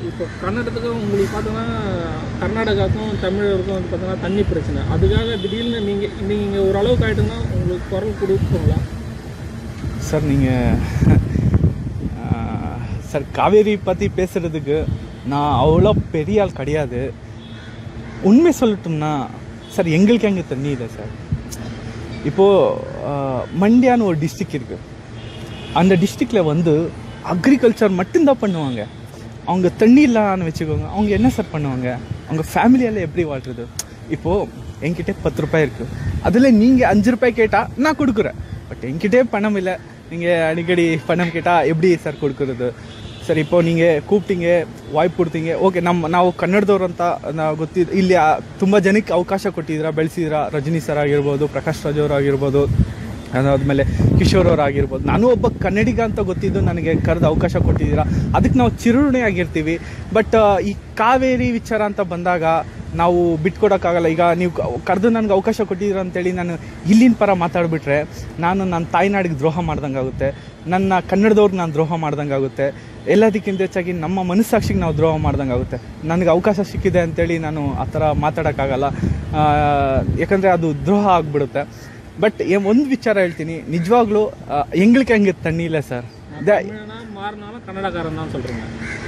இப்போ கன்னடத்துக்கு உங்களுக்கு பார்த்தோன்னா கர்நாடகாவுக்கும் தமிழருக்கும் வந்து பார்த்தோன்னா தண்ணி பிரச்சனை அதுக்காக திடீர்னு நீங்கள் நீங்கள் ஓரளவுக்கு ஆகிட்டுங்கன்னா உங்களுக்கு குரல் கொடுப்போங்களா சார் நீங்கள் சார் காவேரி பற்றி பேசுகிறதுக்கு நான் அவ்வளோ பெரிய ஆள் கிடையாது உண்மை சொல்லட்டும்னா சார் எங்களுக்கு அங்கே தண்ணி இல்லை சார் இப்போது மண்டியான்னு ஒரு டிஸ்ட்ரிக் இருக்குது அந்த டிஸ்ட்ரிக்டில் வந்து அக்ரிகல்ச்சர் மட்டும்தான் பண்ணுவாங்க அவங்க தண்ணி இல்லான்னு வச்சுக்கோங்க அவங்க என்ன சார் பண்ணுவாங்க அவங்க ஃபேமிலியால் எப்படி வாழ்றது இப்போது என்கிட்ட பத்து ரூபாய் இருக்குது அதில் நீங்கள் அஞ்சு ரூபாய் கேட்டால் நான் கொடுக்குறேன் பட் என்கிட்டே பணம் இல்லை நீங்கள் அடிக்கடி பணம் கேட்டால் எப்படி சார் கொடுக்குறது ಸರ್ இப்போ நீங்கள் ಕೂಪ್ಟಿಂಗೆ ವಾಯ್ಪ್ ಕೊಡ್ತಿಂಗೆ ಓಕೆ ನಮ್ಮ ನಾವು ಕನ್ನಡದವ್ರು ಅಂತ ನಾವು ಗೊತ್ತಿದ್ದು ಇಲ್ಲಿ ಆ, ತುಂಬ ಜನಕ್ಕೆ ಅವಕಾಶ ಕೊಟ್ಟಿದ್ದೀರಾ ಬೆಳೆಸಿದ್ದೀರಾ ರಜನಿ ಸರ್ ಆಗಿರ್ಬೋದು ಪ್ರಕಾಶ್ ರಾಜ್ ಅವರು ಆಗಿರ್ಬೋದು ಅದಾದಮೇಲೆ ಕಿಶೋರ್ ಅವ್ರು ಆಗಿರ್ಬೋದು ನಾನು ಒಬ್ಬ ಕನ್ನಡಿಗ ಅಂತ ಗೊತ್ತಿದ್ದು ನನಗೆ ಕರೆದು ಅವಕಾಶ ಕೊಟ್ಟಿದ್ದೀರಾ ಅದಕ್ಕೆ ನಾವು ಚಿರುಣಿ ಆಗಿರ್ತೀವಿ ಬಟ್ ಈ ಕಾವೇರಿ ವಿಚಾರ ಅಂತ ಬಂದಾಗ ನಾವು ಬಿಟ್ಕೊಡೋಕ್ಕಾಗಲ್ಲ ಈಗ ನೀವು ಕರೆದು ನನಗೆ ಅವಕಾಶ ಕೊಟ್ಟಿದ್ದೀರಾ ಅಂತೇಳಿ ನಾನು ಇಲ್ಲಿನ ಪರ ಮಾತಾಡಿಬಿಟ್ರೆ ನಾನು ನನ್ನ ತಾಯ್ನಾಡಿಗೆ ದ್ರೋಹ ಮಾಡ್ದಂಗೆ ಆಗುತ್ತೆ ನನ್ನ ಕನ್ನಡದವ್ರಿಗೆ ನಾನು ದ್ರೋಹ ಮಾಡ್ದಂಗೆ ಆಗುತ್ತೆ ಎಲ್ಲದಕ್ಕಿಂತ ಹೆಚ್ಚಾಗಿ ನಮ್ಮ ಮನಸ್ಸಾಕ್ಷಿಗೆ ನಾವು ದ್ರೋಹ ಮಾಡ್ದಂಗೆ ಆಗುತ್ತೆ ನನಗೆ ಅವಕಾಶ ಸಿಕ್ಕಿದೆ ಅಂತೇಳಿ ನಾನು ಆ ಥರ ಮಾತಾಡೋಕ್ಕಾಗಲ್ಲ ಆ, ಯಾಕಂದರೆ ಅದು ದ್ರೋಹ ಆಗಿಬಿಡುತ್ತೆ ಬಟ್ ಒಂದು ವಿಚಾರ ಹೇಳ್ತೀನಿ ನಿಜವಾಗ್ಲೂ எங்களுக்கு அங்கே தண்ணி இல்லை சார் தமிழனா மாறினாலும் கன்னடக்காரன் தான் சொல்கிறீங்க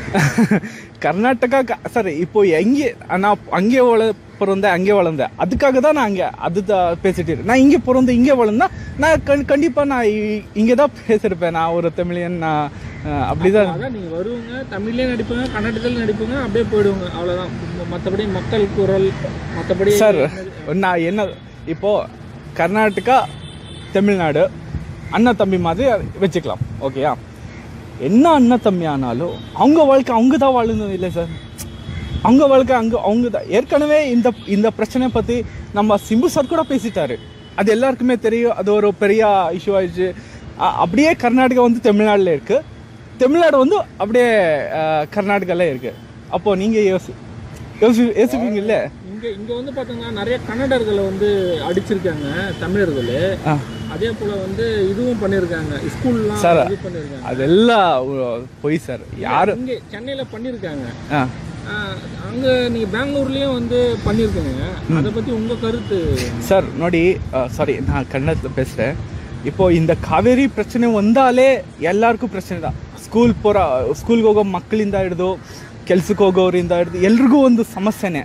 கர்நாடகா க- சார் இப்போ எங்கே நான் அங்கே வள பிறந்தேன் அங்கே வளர்ந்தேன் அதுக்காக தான் நான் அங்கே அது தான் பேசிட்டு இருக்கேன் நான் இங்கே பிறந்து இங்கே வளர்ந்தா நான் கண் கண்டிப்பாக நான் இ- இங்கே தான் பேசியிருப்பேன் நான் ஒரு தமிழியன் நான் அஹ், அப்படிதான் அதான் நீங்கள் வருவங்க தமிழ்லேயும் நடிப்பீங்க கன்னடத்தில் நடிப்பீங்க அப்படியே போயிடுவாங்க அவ்வளோதான் மற்றபடி மக்கள் குரல் மற்றபடி சார் நான் என்ன இப்போ கர்நாடகா தமிழ்நாடு அண்ணன் தம்பி மாதிரி வச்சுக்கலாம் ஓகேயா என்ன அண்ணன் தம்பி ஆனாலும் அவங்க வாழ்க்கை அவங்க தான் வாழணும் இல்லை சார் அவங்க வாழ்க்கை அங்கே அவங்க தான் ஏற்கனவே இந்த இந்த பிரச்சனை பற்றி நம்ம சிம்பு சார் கூட பேசிட்டாரு அது எல்லாருக்குமே தெரியும் அது ஒரு பெரிய இஷ்யூ ஆயிடுச்சு அ- அப்படியே கர்நாடகா வந்து தமிழ்நாட்டில் இருக்குது தமிழ்நாடு வந்து அப்படியே அஹ், கர்நாடகால இருக்குது அப்போ நீங்கள் யோசி யோசி யோசிப்பீங்கல்ல இங்கே இங்கே வந்து பார்த்தீங்கன்னா நிறைய கன்னடர்களை வந்து அடிச்சிருக்காங்க தமிழர்கள் ஆ அதே போல் வந்து இதுவும் பண்ணியிருக்காங்க ஸ்கூல்லாம் சார், இது பண்ணியிருக்காங்க அதெல்லாம் ஒரு பொய் சார் யாரு இங்கே சென்னையில் பண்ணியிருக்காங்க ஆ அங்கே நீங்கள் பெங்களூர்லேயும் வந்து பண்ணியிருக்கீங்க அதை பற்றி உங்கள் கருத்து ಸರ್ ನೋಡಿ ಸಾರಿ ನಾ ಕನ್ನಡದಲ್ಲಿ பேசுகிறேன் இப்போ இந்த ಕಾವೇರಿ ಪ್ರಶ್ನೆ ಒಂದಾಲೇ ಎಲ್ಲರಿಗೂ ಪ್ರಶ್ನೆ ಇದೆ ಸ್ಕೂಲ್ ಪೋರ ಸ್ಕೂಲ್ಗೆ ಹೋಗೋ ಮಕ್ಕಳಿಂದ ಹಿಡಿದು ಕೆಲ್ಸಕ್ಕೆ ಹೋಗೋರಿಂದ ಹಿಡಿದು ಎಲ್ರಿಗೂ ಒಂದು ಸಮಸ್ಯೆನೇ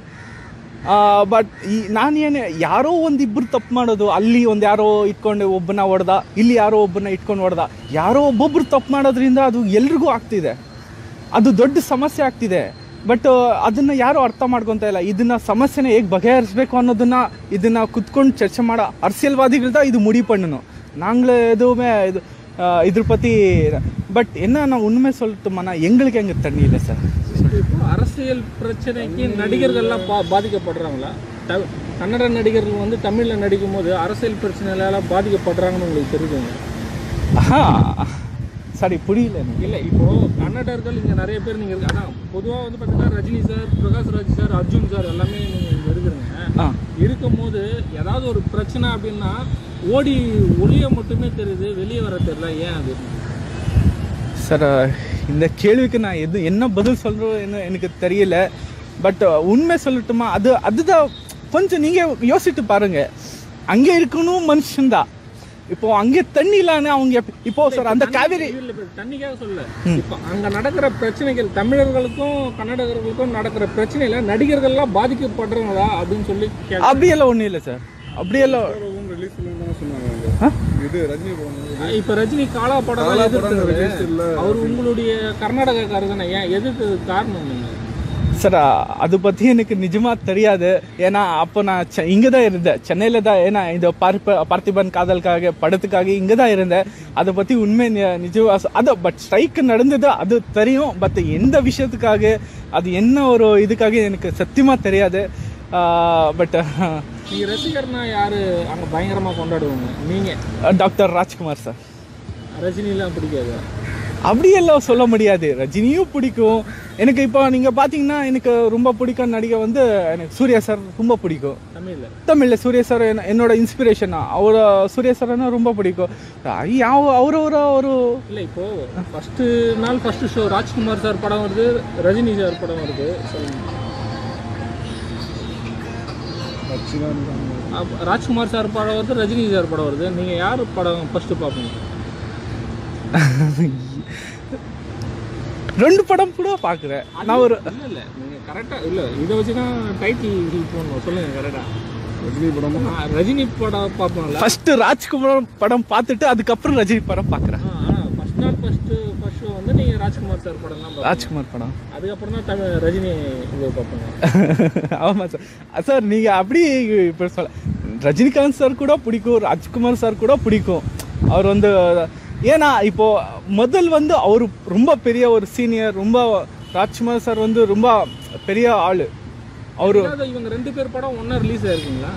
ಬಟ್ ಈ ನಾನೇನು ಯಾರೋ ಒಂದು ಇಬ್ಬರು ತಪ್ಪು ಮಾಡೋದು ಅಲ್ಲಿ ಒಂದು ಯಾರೋ ಇಟ್ಕೊಂಡು ಒಬ್ಬನ ಹೊಡೆದ ಇಲ್ಲಿ ಯಾರೋ ಒಬ್ಬನ ಇಟ್ಕೊಂಡು ಹೊಡೆದ ಯಾರೋ ಒಬ್ಬೊಬ್ರು ತಪ್ಪು ಮಾಡೋದ್ರಿಂದ ಅದು ಎಲ್ರಿಗೂ ಆಗ್ತಿದೆ ಅದು ದೊಡ್ಡ ಸಮಸ್ಯೆ ಆಗ್ತಿದೆ ಬಟ್ ಅದನ್ನ ಯಾರು ಅರ್ಥ ಮಾಡ್ಕೊತ ಇಲ್ಲ ಇದನ್ನ ಸಮಸ್ಯೆನ ಹೇಗೆ ಬಗೆಹರಿಸ್ಬೇಕು ಅನ್ನೋದನ್ನ ಇದನ್ನ ಕುತ್ಕೊಂಡು ಚರ್ಚೆ ಮಾಡೋ அரசியல்வாதிகள் தான் இது முடிவு பண்ணணும் நாங்கள் எதுவுமே இது ஆஹ், இದ್ರ பற்றி பட் என்ன நான் உண்மை சொல்லட்டுமாண்ணா எங்களுக்கு எங்கே தண்ணி இல்லை சார் இப்போ அரசியல் பிரச்சனைக்கு நடிகர்கள்லாம் பா பாதிக்கப்படுறாங்களா த- கன்னட நடிகர்கள் வந்து தமிழில் நடிக்கும் போது அரசியல் பிரச்சனையால பாதிக்கப்படுறாங்கன்னு உங்களுக்கு தெரியுதுங்க ஆஹா சாரி புரியல எனக்கு இல்லை இப்போ கன்னடர்கள் இங்கே நிறைய பேர் நீங்கள் இருக்கு அதான் பொதுவாக வந்து பார்த்தீங்கன்னா Rajini sir Prakash Raj sir Arjun sir எல்லாமே நீங்கள் இங்கே இருக்கிறீங்க ஆ இருக்கும்போது ஏதாவது ஒரு பிரச்சனை அப்படின்னா ஓடி ஒளிய மட்டுமே தெரியுது வெளியே வர தெரியல ஏன் அது சார் இந்த கேள்விக்கு நான் எது என்ன பதில் சொல்கிறேன்னு எனக்கு தெரியல பட் உண்மை சொல்லட்டுமா அது அதுதான் கொஞ்சம் நீங்கள் யோசித்து பாருங்க அங்கே இருக்கணும் மனுஷன்தான் இப்போ அங்கே தண்ணி இல்லான்னு அவங்க எப்ப- இப்போ சார் அந்த காவேரி இல்ல, இல்ல, தண்ணிக்காக சொல்ல இப்போ அங்க நடக்கிற பிரச்சனைகள் தமிழர்களுக்கும் கன்னடர்களுக்கும் நடக்கிற பிரச்சனையில நடிகர்கள்லாம் பாதிக்கப்படுறாங்களா அப்படின்னு சொல்லி கேட்க- அப்படியெல்லாம் ஒன்றும் இல்லை சார் அப்படியெல்லாம் ரிலீஸ் இல்லைன்னு சொன்னாங்க ஆ? இது ரஜினி படம் இப்ப ரஜினி காலா படம் காலா படம் எதிர்த்து release இல்ல. அவர் உங்களுடைய கர்நாடகக்காரர் தானே ஏன் எதிர்த்ததுக்கு காரணம் என்ன சார் அது பற்றி எனக்கு நிஜமாக தெரியாது ஏன்னா அப்போ நான் செ இங்கே தான் இருந்தேன் சென்னையில் தான் ஏன்னா இந்த பார்ப்ப பார்த்திபன் காதலுக்காக படத்துக்காக இங்கே தான் இருந்தேன் அதை பற்றி உண்மை நி- நிஜமா சொ- அது பட் ஸ்ட்ரைக் நடந்தது அது தெரியும் பட் எந்த விஷயத்துக்காக அது என்ன ஒரு இதுக்காக எனக்கு சத்தியமாக தெரியாது பட் நீங்க ரசிகர்னா யாரு அங்க பயங்கரமா கொண்டாடுவாங்க நீங்க டாக்டர் ராஜ்குமார் சார் ரஜினிலாம் பிடிக்காது அப்படியெல்லாம் சொல்ல முடியாது ரஜினியும் பிடிக்கும் எனக்கு இப்போ நீங்கள் பார்த்தீங்கன்னா எனக்கு ரொம்ப பிடிக்கும் நடிகை வந்து எனக்கு சூர்யா சார் ரொம்ப பிடிக்கும் தமிழ்ல தமிழில் சூர்யா சார் என்ன- என்னோட இன்ஸ்பிரேஷன் அவர் சூர்யா சார்னா ரொம்ப பிடிக்கும் ಯಾವ ಅವರವರ ಅವರು இல்ல இப்போ ஃபர்ஸ்ட் நாள் ஃபர்ஸ்ட் ஷோ ராஜ்குமார் சார் படம் வருது ரஜினி சார் படம் வருது சொல்லுங்க ரச்சிதான் அப்ப ராஜ்குமார் சார் படம் வருது ரஜினி சார் படம் வருது நீங்க யார் படம் ஃபர்ஸ்ட் பார்ப்பீங்க ரெண்டு படம் கூட பார்க்குறேன் நான் ஒரு இல்ல இல்ல நீங்க கரெக்டா இல்ல இதை வச்சு தான் டைட்டில் போடணும் சொல்லுங்க கரெக்டா ரஜினி படமா ரஜினி படம் பார்ப்போம்ல ஃபர்ஸ்ட் ராஜ்குமார் படம் பார்த்துட்டு அதுக்கப்புறம் ரஜினி படம் பார்க்குறேன் ஃபர்ஸ்ட் நாள் ஃபர்ஸ்ட் ஃபர்ஸ்ட் ஷோ வந்து நீங்க ராஜ்குமார் சார் படம் தான் பார்ப்பீங்க. ராஜ்குமார் படம் அதுக்கப்புறம் தான் தமிழ் ரஜினி இது பார்ப்பீங்க ஆமாம் சார் சார் நீங்கள் அப்படி இப்போ சொல்ல ரஜினிகாந்த் சார் கூட பிடிக்கும் ராஜ்குமார் சார் கூட பிடிக்கும் அவர் வந்து ஏன்னா இப்போ முதல் வந்து அவர் ரொம்ப பெரிய ஒரு சீனியர் ரொம்ப ராஜ்குமார் சார் வந்து ரொம்ப பெரிய ஆள் அவர் இல்லாத இவங்க ரெண்டு பேர் படம் ஒண்ணா ரிலீஸ் ஆயிருக்குங்களா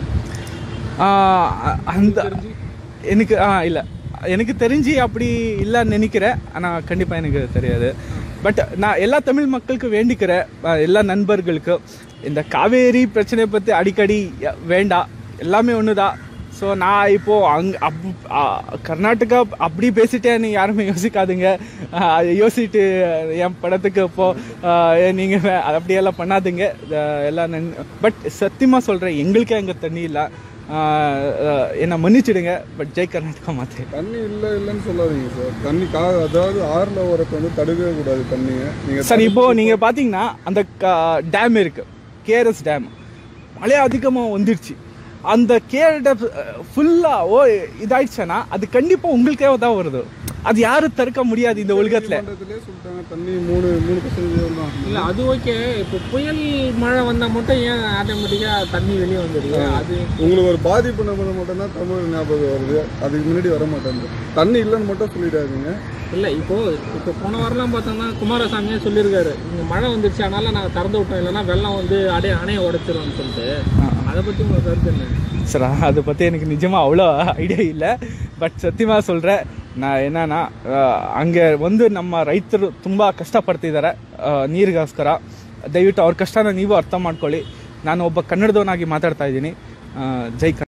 அந்த எனக்கு ஆ இல்லை எனக்கு தெரிஞ்சு அப்படி இல்லைன்னு நினைக்கிறேன் ஆனால் கண்டிப்பாக எனக்கு தெரியாது பட் நான் எல்லா தமிழ் மக்களுக்கு வேண்டிக்கிறேன் அஹ், எல்லா நண்பர்களுக்கு இந்த காவேரி பிரச்சனையை பற்றி அடிக்கடி ய- வேண்டாம் எல்லாமே ஒன்று தான் ஸோ நான் இப்போது அங் அப் ஆ, கர்நாடகா அப்படி பேசிட்டேன்னு யாருமே யோசிக்காதுங்க ஆ, அதை யோசிச்சுட்டு என் படத்துக்கு இப்போது நீங்கள் அப்படியெல்லாம் பண்ணாதீங்க அஹ், எல்லாம் நன் பட் சத்தியமாக சொல்கிறேன் எங்களுக்கே அங்கே தண்ணி இல்லை என்னை மன்னிச்சிடுங்க பட் ஜெய் கர்நாடகா மாத்தே தண்ணி இல்ல இல்லைன்னு சொல்லாதீங்க சார் தண்ணி கா அதாவது ஆறுல வரக்கு வந்து தடுக்கவே கூடாது தண்ணியை நீங்க சார் இப்போ நீங்க பாத்தீங்கன்னா அந்த டேம் இருக்கு கேஆர்எஸ் டேம் மழை அதிகமா வந்துருச்சு அந்த கேஆர் ஃபுல்லா ஓ இதாயிடுச்சுன்னா அது கண்டிப்பா உங்களுக்கே தான் வருது அது யாரும் தடுக்க முடியாது இந்த உலகத்துல மண்டலத்திலே சொல்லிட்டாங்க தண்ணி மூணு மூணு பர்சன்டேஜ் தான் இல்ல அது ஓகே இப்போ புயல் மழை வந்தா மட்டும் ஏன் ஆட்டோமேட்டிக்கா தண்ணி வெளியே வந்துடுது அது உங்களுக்கு ஒரு பாதிப்பு நம்ம மட்டும்தான் தமிழ் ஞாபகம் வருது அதுக்கு முன்னாடி வர மாட்டேங்குது தண்ணி இல்லைன்னு மட்டும் சொல்லிடாதீங்க இல்ல இப்போ இப்போ போன வாரம்லாம் பார்த்தோம்னா குமாரசாமியே சொல்லியிருக்காரு இங்க மழை வந்துருச்சு அதனால நாங்க திறந்து விட்டோம் இல்லைன்னா வெள்ளம் வந்து அடைய அணையை உடைச்சிரும்னு சொல்லிட்டு அதை பத்தி உங்க கருத்து என்ன சார் அதை பற்றி எனக்கு நிஜமாக அவ்வளோ ஐடியா இல்லை பட் ಸತ್ಯமாக சொல்கிறேன் ನಾನು ಏನನ್ನ ಹಂಗೆ ಒಂದು ನಮ್ಮ ರೈತರು ತುಂಬ ಕಷ್ಟಪಡ್ತಿದ್ದಾರೆ ಆ, ನೀರಿಗೋಸ್ಕರ ದಯವಿಟ್ಟು ಅವ್ರ ಕಷ್ಟನ ನೀವು ಅರ್ಥ ಮಾಡ್ಕೊಳ್ಳಿ ನಾನು ಒಬ್ಬ ಕನ್ನಡದವನಾಗಿ ಮಾತಾಡ್ತಾ ಇದ್ದೀನಿ ಆ, ಜೈ ಕನ್ನಡ